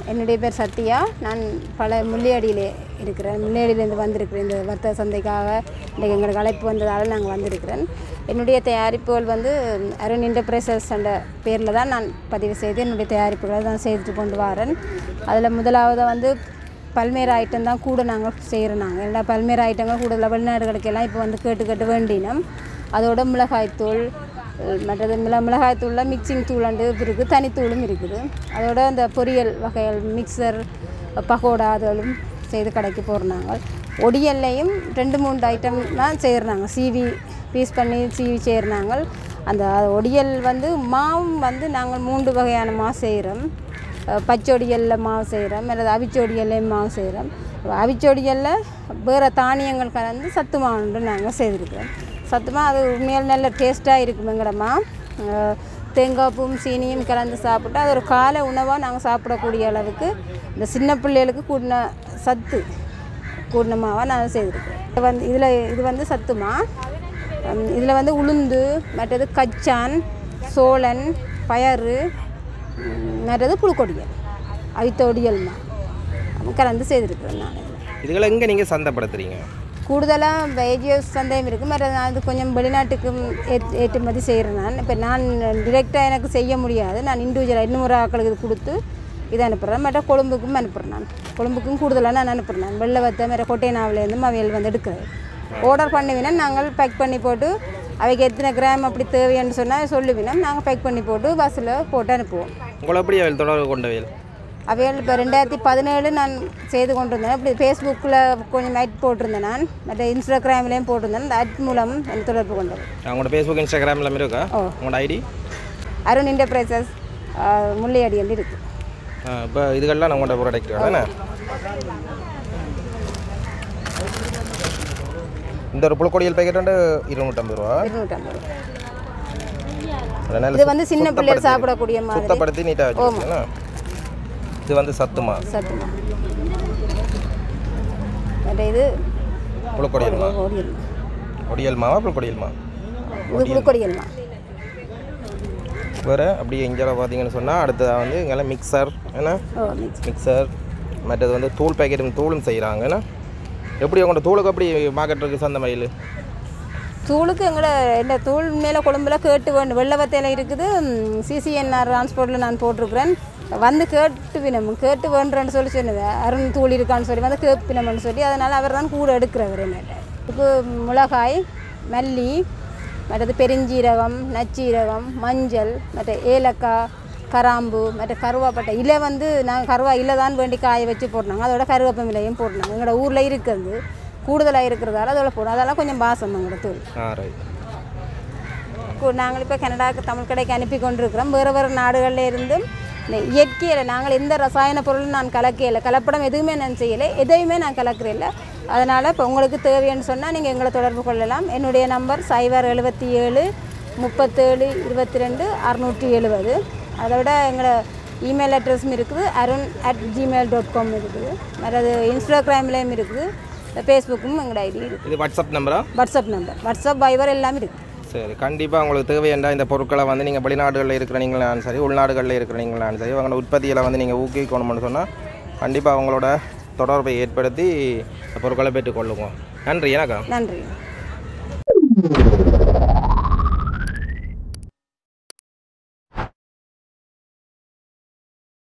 என்னுடைய பேர் சத்யா நான் பல முள்ளியடியிலே இருக்கிறேன் முள்ளியடியிலேருந்து வந்திருக்கிறேன் இந்த வர்த்தக சந்தைக்காக இன்றைக்கு எங்களுக்கு அழைப்பு வந்ததால் நாங்கள் வந்திருக்கிறேன் என்னுடைய தயாரிப்புகள் வந்து அருண் என்டர்பிரைசஸ் என்ற பேரில் தான் நான் பதிவு செய்து என்னுடைய தயாரிப்புகளை தான் செய்துட்டு கொண்டு வரேன் அதில் முதலாவது வந்து பல்வேறு ஐட்டம் தான் கூட நாங்கள் செய்கிறோம் நாங்கள் ஏன்னா பல்வேறு ஐட்டங்கள் கூட வெளிநாடுகளுக்கெல்லாம் இப்போ வந்து கேட்டு கேட்டு வேண்டினோம் அதோட மிளகாய்த்தூள் அஹ் மற்றது மிள மிளகாய்த்தூளில் மிக்சிங் தூளாண்டு இருக்குது தனித்தூளும் இருக்குது அதோட அந்த பொரியல் வகைகள் மிக்சர் பகோடா அதுகளும் செய்து கடைக்கு போகிறோம் நாங்கள் ஒடியல்லையும் ரெண்டு மூணு ஐட்டம் தான் செய்கிறாங்க சீவி பீஸ் பண்ணி சீவி செய்கிறாங்க அந்த ஒடியல் வந்து மாவும் வந்து நாங்கள் மூன்று வகையான மாவு செய்கிறோம் பச்சொடியலில் மாவு செய்கிறோம் அல்லது அவிச்சொடியல்லையும் மாவு செய்கிறோம் அவிச்சொடியலில் வேறு தானியங்கள் கலந்து சத்து மாவுண்டு நாங்கள் செய்திருக்கிறோம் சத்துமா அது உண்மையால் நல்ல டேஸ்ட்டாக இருக்கும் எங்கடம்மா தேங்காய்ப்பும் சீனியும் கலந்து சாப்பிட்டா அது ஒரு காலை உணவாக நாங்கள் சாப்பிடக்கூடிய அளவுக்கு இந்த சின்ன பிள்ளைகளுக்கு கூடின சத்து கூடின மாவாக நான் செய்திருக்கேன் இது வந்து இதில் இது வந்து சத்துமா இதில் வந்து உளுந்து மற்றது கச்சான் சோளன் பயறு ம், மற்றது புழுக்கொடியல் அவித்தொடியல்மா கலந்து செய்திருக்கிறேன் நான் இதில் இதுகளை எங்கே நீங்கள் சந்தைப்படுத்துறீங்க கூடுதலாக வேஜியஸ் சந்தேகம் இருக்குது மற்ற நான் இது கொஞ்சம் வெளிநாட்டுக்கும் ஏத் ஏற்றுமதி செய்கிறேன் நான் இப்போ நான் டிரெக்டாக எனக்கு செய்ய முடியாது நான் இண்டிவிஜுவலாக இன்னும் ஒரு ஆக்களுக்கு இது கொடுத்து இதை அனுப்புகிறேன் மற்ற கொழும்புக்கும் அனுப்புகிறேன் நான் கொழும்புக்கும் கூடுதலாக நான் அனுப்புகிறேன் நான் வெள்ளை வத்த மற்ற கொட்டைனாவிலேருந்து அவைகள் வந்து எடுக்கிறது ஆர்டர் பண்ணுவினா நாங்கள் பேக் பண்ணி போட்டு அவைக்கு எத்தனை கிராம் அப்படி தேவைன்னு சொன்னால் சொல்லுவினா நாங்கள் பேக் பண்ணி போட்டு பஸ்ஸில் போட்டு அனுப்புவோம் உங்களை எப்படி அவள் தொடர்பு கொண்டவையில் அவைகள் இப்போ ரெண்டாயிரத்தி பதினேழு நான் செய்து கொண்டு இருந்தேன் இப்படி ஃபேஸ்புக்கில் கொஞ்சம் ஆட் போட்டிருந்தேன் நான் மற்ற இன்ஸ்டாகிராம்லேயும் போட்டிருந்தேன் அந்த ஆட் மூலம் எனக்கு தொடர்பு கொண்டது உங்களோட ஃபேஸ்புக் இன்ஸ்டாகிராம் எல்லாமே இருக்கா ஓ. உங்களோட ஐடி அருண் என்டர்பிரைசஸ் முல்லையடி என்று இருக்குது இப்போ இதுகள்லாம் நம்மளோட ப்ராடக்ட் தானே இந்த ஒரு புழுக்கொடியல் பேக்கெட் வந்து இருநூற்றம்பது ரூபா இருநூற்றம்பது ரூபா அதனால இது வந்து சின்ன பிள்ளைகள் சுத்தப்படுத்தி- சாப்பிடக்கூடிய மாதிரி சுத்தப்படுத்தி நீட்டாக வச்சுருக்கீங்களா இது வந்து சத்துமா சத்துமா மற்ற இது புழுக்கொடியல் மா ஒடியல் ஒடியல் மாவா புழுக்கொடியல் மா இது புழுக்கொடியல்மா வேறு அப்படியே இங்கே பார்த்தீங்கன்னு சொன்னால் அடுத்ததாக வந்து இங்கெல்லாம் மிக்சர் என்ன ஓ மிக்ஸ் மிக்சர் மற்றது வந்து தூள் பேக்கெட்டும் தூளும் செய்கிறாங்க என்ன எப்படி உங்களோட தூளுக்கு எப்படி மார்க்கெட் இருக்குது சந்த மயில் தூளுக்கு எங்களோட இந்த தூள் மேலே கொழும்புல கேட்டு வேண்டும் வெள்ளவத்தையில் இருக்குது சிசிஎன்ஆர் டிரான்ஸ்போர்ட்டில் நான் போட்டிருக்கிறேன் வந்து கேட்டு வினம் கேட்டு வேண்டுறேன்னு சொல்லி சொன்னது அருண் தூள் இருக்கான்னு சொல்லி வந்து கேட்பினம்னு சொல்லி அதனால் அவர் தான் கூட எடுக்கிறவர் என்னட்ட இதுக்கு மிளகாய் மல்லி மற்றது பெருஞ்சீரகம் நச்சீரகம் மஞ்சள் மற்ற ஏலக்காய் கராம்பு மற்ற கருவாப்பட்டை இலை வந்து நாங்கள் கருவா இலை தான் வேண்டி காய வச்சு போடுறாங்க அதோட கருவேப்பம் இலையும் போடுறாங்க எங்களோட ஊரில் இருக்கிறது கூடுதலாக இருக்கிறதால அதோட போடும் அதெல்லாம் கொஞ்சம் பாசம் எங்களோட தூள் ஆ ரைட் கு- நாங்கள் இப்போ கனடாவுக்கு தமிழ் கடைக்கு அனுப்பி கொண்டிருக்கிறோம் வேறு வேறு நாடுகளில் இருந்து இந்த இயற்கையில் நாங்கள் எந்த ரசாயன பொருளும் நான் கலக்கையில் கலப்படம் எதுவுமே நான் செய்யலை எதையுமே நான் கலக்கிறதில்ல அதனால் இப்போ உங்களுக்கு தேவைன்னு சொன்னால் நீங்கள் எங்களை தொடர்பு கொள்ளலாம் என்னுடைய நம்பர் சைபர் எழுபத்தி ஏழு முப்பத்தேழு இருபத்தி ரெண்டு அறுநூற்றி எழுபது அதை விட எங்களோட இமெயில் அட்ரஸும் இருக்குது Arun at Gmail dot com இருக்குது மற்றது இன்ஸ்டாகிராம்லேயும் இருக்குது ஃபேஸ்புக்கும் எங்களோட ஐடி இருக்குது இது வாட்ஸ்அப் நம்பரா வாட்ஸ்அப் நம்பர் வாட்ஸ்அப் வைபர் எல்லாமே இருக்குது சரி கண்டிப்பாக உங்களுக்கு தேவையான இந்த பொருட்களை வந்து நீங்கள் வெளிநாடுகளில் இருக்கிற நீங்களாலும் சரி உள்நாடுகளில் இருக்கிற நீங்களாலும் சரி உங்களோட உற்பத்தியில் வந்து நீங்கள் ஊக்குவிக்கணும்னு சொன்னால் கண்டிப்பாக அவங்களோட தொடர்பை ஏற்படுத்தி இந்த பொருட்களை பெற்றுக்கொள்ளுங்க நன்றி எனக்கா நன்றி